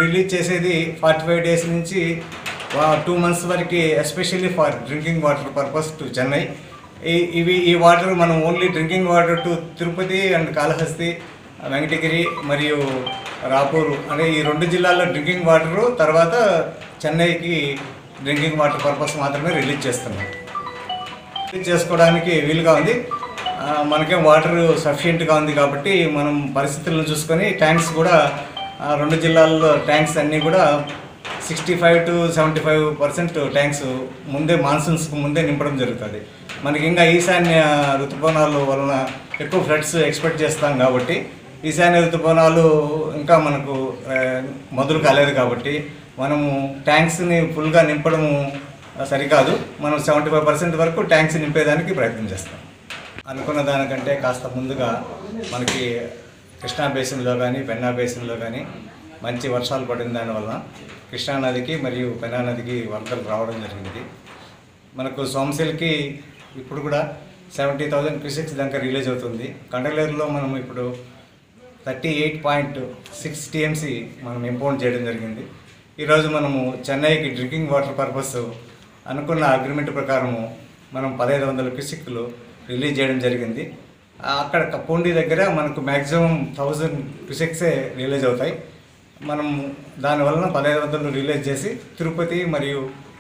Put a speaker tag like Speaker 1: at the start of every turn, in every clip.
Speaker 1: release చేసేది forty five days నుంచి two months వరకు especially for drinking water purpose to Chennai ఈ- ఇవి ఈ వాటర్ మనం only drinking water to Tirupati and Kalahasti Venkatagiri మరియు రాపూరు అనే ఈ రెండు జిల్లాల్లో డ్రింకింగ్ వాటరు తర్వాత చెన్నైకి డ్రింకింగ్ వాటర్ పర్పస్ మాత్రమే రిలీజ్ చేస్తున్నాం రిలీజ్ చేసుకోవడానికి వీలుగా ఉంది ఆ, మనకేం వాటర్ సఫిషియెంట్గా ఉంది కాబట్టి మనం పరిస్థితులను చూసుకొని ట్యాంక్స్ కూడా ఆ, రెండు జిల్లాల్లో ట్యాంక్స్ అన్నీ కూడా sixty five to seventy five percent tanks ముందే మాన్సూన్స్కి ముందే నింపడం జరుగుతుంది మనకి ఇంకా ఈశాన్య ఋతుపవనాలు వలన ఎక్కువ ఫ్లడ్స్ ఎక్స్పెక్ట్ చేస్తాం కాబట్టి ఈశాన్య ఋతుపవనాలు ఇంకా మనకు ఆ, మొదలు కాలేదు కాబట్టి మనము ట్యాంక్స్ని ఫుల్గా నింపడము సరికాదు మనం సెవెంటీ ఫైవ్ పర్సెంట్ వరకు ట్యాంక్స్ నింపేదానికి ప్రయత్నం చేస్తాం అనుకున్న దానికంటే కాస్త ముందుగా మనకి కృష్ణా బేసిన్లో కానీ పెన్నా బేసిన్లో కానీ మంచి వర్షాలు పడిన దానివల్ల కృష్ణా నదికి మరియు పెన్నా నదికి వరదలు రావడం జరిగింది మనకు సోమశిల్కి ఇప్పుడు కూడా సెవెంటీ థౌజండ్ క్యూసెక్స్ దాకా రిలీజ్ అవుతుంది కండలేరులో మనం ఇప్పుడు thirty eight point six TMC మనం ఇంపోర్ట్ చేయడం జరిగింది ఈరోజు మనము చెన్నైకి డ్రింకింగ్ వాటర్ పర్పస్ అనుకున్న అగ్రిమెంట్ ప్రకారము మనం పదహైదు వందల క్యూసిక్లు రిలీజ్ చేయడం జరిగింది ఆ, అక్కడ కప్పొండి దగ్గర మనకు మ్యాక్సిమం థౌజండ్ క్యూసెక్సే రిలీజ్ అవుతాయి మనం దానివలన పదహైదు వందలు రిలీజ్ చేసి తిరుపతి మరియు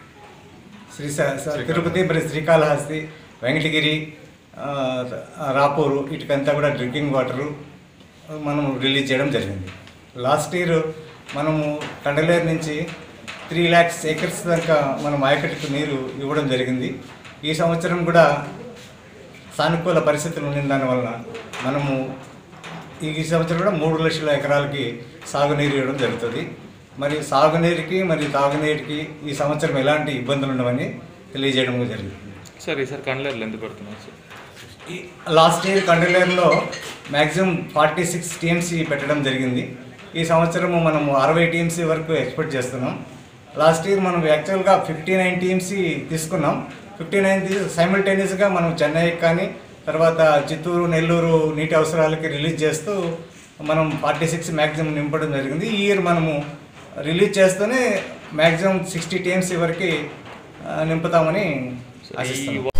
Speaker 1: శ్రీ తిరుపతి మరియు శ్రీకాళహస్తి వెంకటగిరి ఆ, రాపూరు వీటికంతా కూడా డ్రింకింగ్ వాటరు మనం రిలీజ్ చేయడం జరిగింది లాస్ట్ ఇయర్ మనము కండలేరు నుంచి త్రీ ల్యాక్స్ ఏకర్స్ దాకా మనం ఆయకట్టుకు నీరు ఇవ్వడం జరిగింది ఈ సంవత్సరం కూడా సానుకూల పరిస్థితులు ఉన్న దానివలన మనము ఈ సంవత్సరం కూడా మూడు లక్షల ఎకరాలకి సాగునీరు ఇవ్వడం జరుగుతుంది మరి సాగునీరుకి మరియు తాగునీరుకి ఈ సంవత్సరం ఎలాంటి ఇబ్బందులు ఉండవని తెలియజేయడం జరిగింది
Speaker 2: సార్ ఈసారి కండ్లేర్లు ఎందుకు పడుతున్నారు సార్
Speaker 1: ఈ లాస్ట్ ఇయర్ కండలేరులో మ్యాక్సిమం ఫార్టీ సిక్స్ టీఎంసీ పెట్టడం జరిగింది ఈ సంవత్సరము మనము అరవై టీఎంసీ వరకు ఎక్స్పెక్ట్ చేస్తున్నాం లాస్ట్ ఇయర్ మనం యాక్చువల్గా ఫిఫ్టీ నైన్ టీఎంసీ తీసుకున్నాం ఫిఫ్టీ నైన్ సైమిల్టేనియస్గా మనం చెన్నైకి కానీ తర్వాత చిత్తూరు నెల్లూరు నీటి అవసరాలకి రిలీజ్ చేస్తూ మనం ఫార్టీ సిక్స్ మ్యాక్సిమం నింపడం జరిగింది ఈ ఇయర్ మనము రిలీజ్ చేస్తూనే మ్యాక్సిమం సిక్స్టీ టీఎంసీ వరకు ఆ, నింపుతామని ఆశిస్తున్నాం